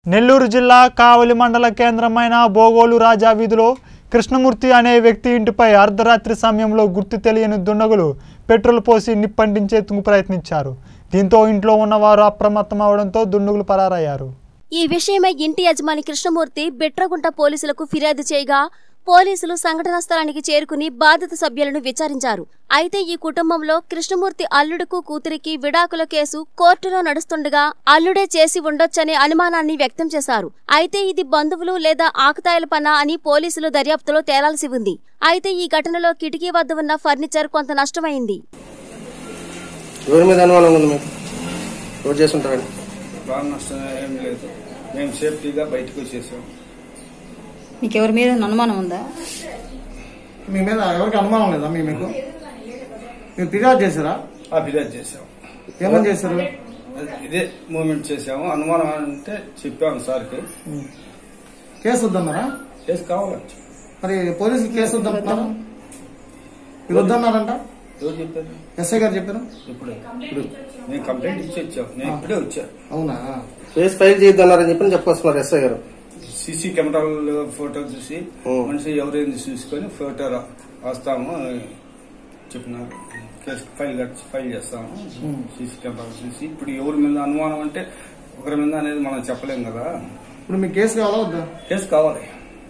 నెల్లూరు జిల్లా కావలి మండల కేంద్రమైన బోగోలు రాజా వీధిలో కృష్ణమూర్తి అనే వ్యక్తి ఇంటిపై అర్ధరాత్రి సమయంలో గుర్తు తెలియని దుండగులు పెట్రోల్ పోసి నిప్పంటించేందుకు ప్రయత్నించారు దీంతో ఇంట్లో ఉన్నవారు అప్రమత్తం అవడంతో దుండగులు పరారయ్యారు ఈ విషయమై ఇంటి యజమాని కృష్ణమూర్తి బిట్రగుంట పోలీసులకు ఫిర్యాదు చేయగా పోలీసులు సంఘటనా స్థలానికి చేరుకుని బాధిత సభ్యులను విచారించారు అయితే ఈ కుటుంబంలో కృష్ణమూర్తి అల్లుడుకు కూతురికి విడాకుల కేసు కోర్టులో నడుస్తుండగా అల్లుడే చేసి ఉండొచ్చనే అనుమానాన్ని వ్యక్తం చేశారు అయితే ఇది బంధువులు లేదా ఆకతాయిల పనా అని పోలీసులు దర్యాప్తులో తేలాల్సి ఉంది అయితే ఈ ఘటనలో కిటికీ వద్ద ఉన్న ఫర్నిచర్ కొంత నష్టమైంది ఎవరి మీద అనుమానం ఉంది మీకు ఎవరు చేస్తుంటారండి బాగా నష్టం ఏం లేదు మేము సేఫ్టీగా బయటకు వచ్చేసాం మీకు ఎవరి మీద అనుమానం ఉందా మీ మీద ఎవరికి అనుమానం లేదా మీ మీకు మీరు ఫిర్యాదు చేశారా ఆ ఫిర్యాదు చేసాం ఏమని చేశారు అది- ఇదే మూమెంట్ చేసాము అనుమానం అంటే చెప్పాము సార్కి కేసు వద్దన్నారా కేసు కావాలంట మరి పోలీసులు కేసు వద్దంటున్నారు మీరు వద్దన్నారంట ఎవరు చెప్పారు ఎస్ఐ గారు చెప్పారు ఇప్పుడు ఇప్పుడు నేను కంప్లైంట్ ఇచ్చి వచ్చాను నేను ఇప్పుడే వచ్చా అవునా కేసు ఫైల్ చేయొద్దన్నారని చెప్పి చెప్పొస్తున్నారు ఎస్ఐ గారు సీసీ కెమెరాల ఫోటో చూసి ఓ. మనిషి ఎవరైంది చూసుకొని ఫోటో రా- రాస్తాము అని చెప్పినారు కేసు ఫైల్ కట్టి ఫైల్ చేస్తాము సీసీ కెమెరాలు చూసి ఇప్పుడు ఎవరి మీద అనుమానం అంటే ఒకరి మీద అనేది మనం చెప్పలేం కదా ఇప్పుడు మీకు కేసు కావాలా వద్దా కేసు కావాలి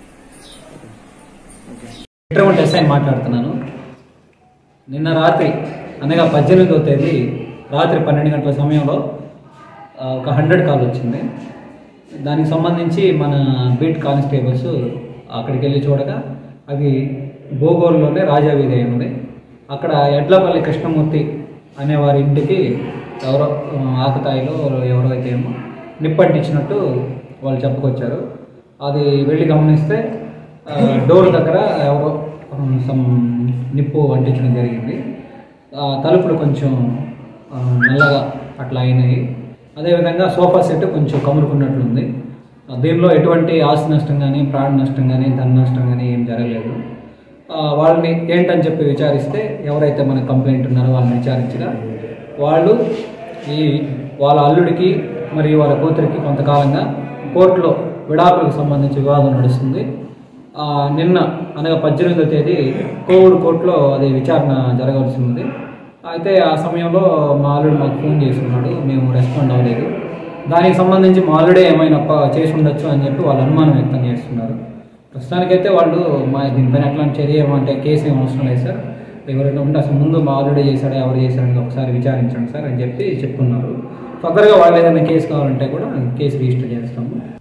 ఇంటర్మల్ ఎస్ఐ మాట్లాడుతున్నాను నిన్న రాత్రి అనగా పద్దెనిమిదవ తేదీ రాత్రి పన్నెండు గంటల సమయంలో ఆ, ఒక హండ్రెడ్ కాల్ వచ్చింది దానికి సంబంధించి మన బీట్ కానిస్టేబుల్స్ అక్కడికి వెళ్ళి చూడగా అది భూగోళంలోనే రాజావీధి అయి ఉంది అక్కడ ఎడ్లపల్లి కృష్ణమూర్తి అనే వారి ఇంటికి ఎవరో ఆ, ఆకతాయిలో ఎవరో అయితే ఏమో నిప్పంటించినట్టు వాళ్ళు చెప్పుకొచ్చారు అది వెళ్ళి గమనిస్తే ఆ, డోర్ దగ్గర ఎవరో సమ్ నిప్పు అంటించడం జరిగింది ఆ, తలుపులు కొంచెం ఆ, నల్లగా అట్లా అయినాయి అదేవిధంగా సోఫా సెట్ కొంచెం కమురుకున్నట్లుంది ఆ, దీనిలో ఎటువంటి ఆస్తి నష్టం కానీ ప్రాణ నష్టం కానీ ధన నష్టం కానీ ఏం జరగలేదు ఆ, వాళ్ళని ఏంటని చెప్పి విచారిస్తే ఎవరైతే మనకు కంప్లైంట్ ఉన్నారో వాళ్ళని విచారించగా వాళ్ళు ఈ వాళ్ళ అల్లుడికి మరియు వాళ్ళ కూతురికి కొంతకాలంగా కోర్టులో విడాకులకు సంబంధించి వివాదం నడుస్తుంది ఆ, నిన్న అనగా పద్దెనిమిదో తేదీ కోవిడ్ కోర్టులో అది విచారణ జరగాల్సి ఉంది అయితే ఆ సమయంలో మా అల్లుడు మాకు ఫోన్ చేస్తున్నాడు మేము రెస్పాండ్ అవ్వలేదు దానికి సంబంధించి మా అల్లుడే ఏమైనా ప- చేసి ఉండొచ్చు అని చెప్పి వాళ్ళు అనుమానం వ్యక్తం చేస్తున్నారు ప్రస్తుతానికైతే వాళ్ళు మా దీనిపైన ఎట్లాంటి చర్య ఏమంటే కేసు ఏం అవసరం లేదు సార్ ఎవరైనా ఉంటే అసలు ముందు మా ఆల్రెడీ చేశాడా ఎవరు చేశారని ఒకసారి విచారించండి సార్ అని చెప్పి చెప్పుకున్నారు ఫర్దర్గా వాళ్ళు ఏదైనా కేసు కావాలంటే కూడా కేసు రిజిస్టర్ చేస్తాము